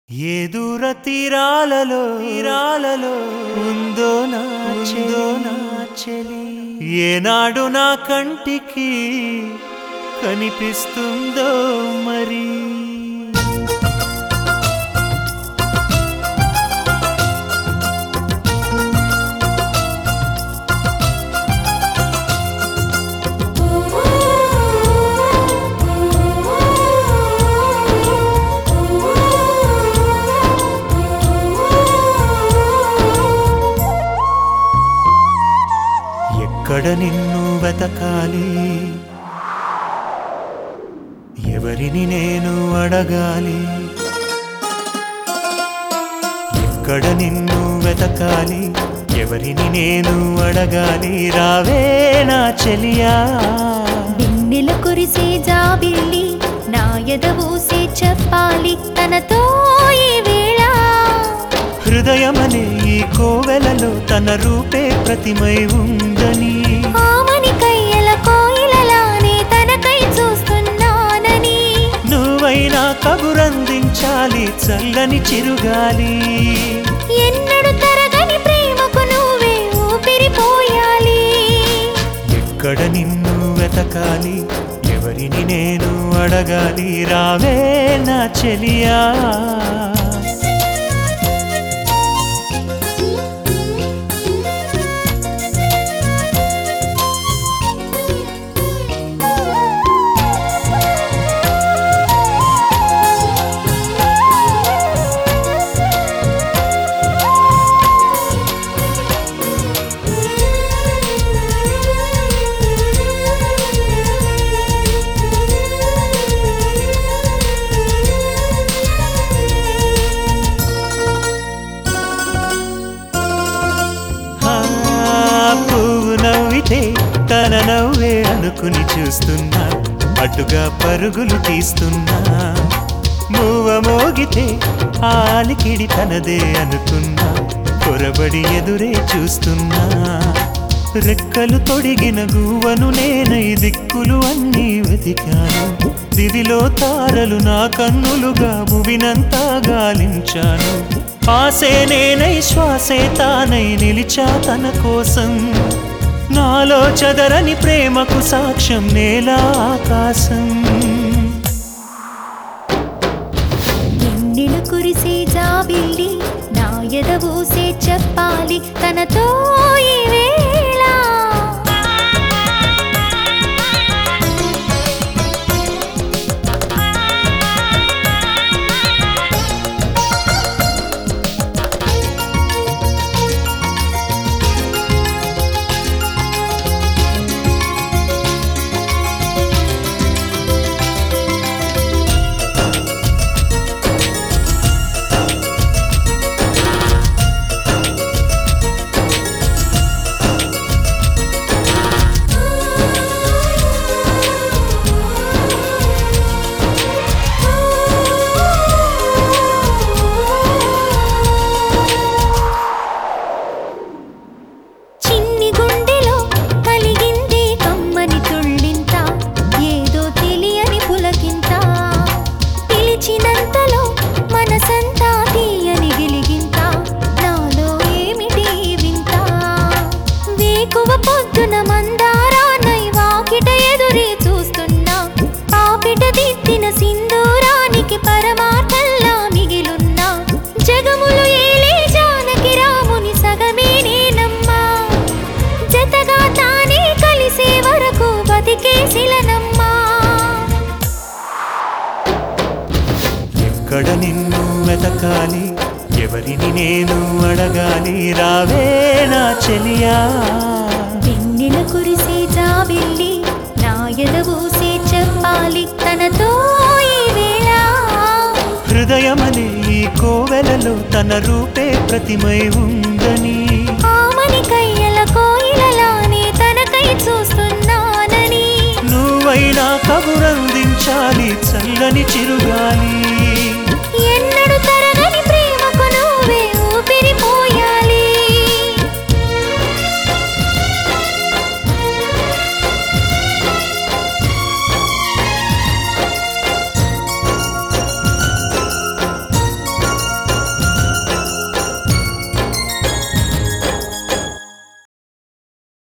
ఏ దూర తీరాలలో తీరాలలో ఉందో నా ఉందో నా చెలి ఏనాడు నా కంటికి కనిపిస్తుందో మరి ఎక్కడ నిన్ను వెతకాలి ఎవరిని నేను అడగాలి ఎక్కడ నిన్ను వెతకాలి ఎవరిని నేను అడగాలి రావే నా చెలియా వెన్నెల కురిసే జాబిల్లి నా ఎదవూసే చెప్పాలి తనతో ఈ వేళ హృదయమనే ఈ కోవెలలో తన రూపే ప్రతిమై ఉందని ఆమని కయ్యల కోయిలలానే తనకై చూస్తున్నానని నువ్వైనా కబురందించాలి చల్లని చిరుగాలి ఎన్నడు తరగని ప్రేమకు నువ్వే ఊపిరిపోయాలి ఎక్కడ నిన్ను వెతకాలి ఎవరిని నేను అడగాలి రావే నా చెలియా ఆ, పువ్వు నవ్వితే తన నవ్వే అనుకుని చూస్తున్నా అటుగా పరుగులు తీస్తున్నా మూవ మోగితే ఆలికిడి తనదే అనుకున్నా పొరబడి ఎదురే చూస్తున్నా రెక్కలు తొడిగిన గువ్వను నేనై దిక్కులు అన్నీ వెతికాను దివిలో తారలు నా కన్నులుగా భువినంతా గాలించాను ఆసే నేనై శ్వాసే తానై నిలిచా తన కోసం నాలో చదరని ప్రేమకు సాక్ష్యం నేల ఆకాశం వెన్నెల కురిసే జాబిల్లి నా ఎదవూసే చెప్పాలి తనతో ఈ వేళ చిన్ని గుండెలో కలిగింది కమ్మని తుళ్ళింత ఏదో తెలియని పులకింత పిలిచినంతలో మనసంతా తీయని గిలిగింత నాలో ఏమిటి ఈ వింత వేకువ పొద్దున మందారానై వాకిట ఎదురే చూస్తున్నా పాపిట దిద్దిన సింధూరానికి పరమార్థల్లా మిగిలున్నా జగములు ఏలే జానకి రాముని సగమే నేనమ్మా జతగా తానే కలిసే వరకు బతికేసిలనమ్మా ఎక్కడ నిన్ను వెతకాలి ఎవరిని నేను అడగాలి రావే నా చెలియా వెన్నెల కురిసే జాబిల్లి నా ఎదవూసే చెప్పాలి తనతో ఈ వేళ హృదయమనే ఈ కోవెలలో తన రూపే ప్రతిమై ఉందని ఆమని కయ్యల కోయిలలానే తనకై చూస్తున్నానని నువ్వైనా కబురందించాలి చల్లని చిరుగాలి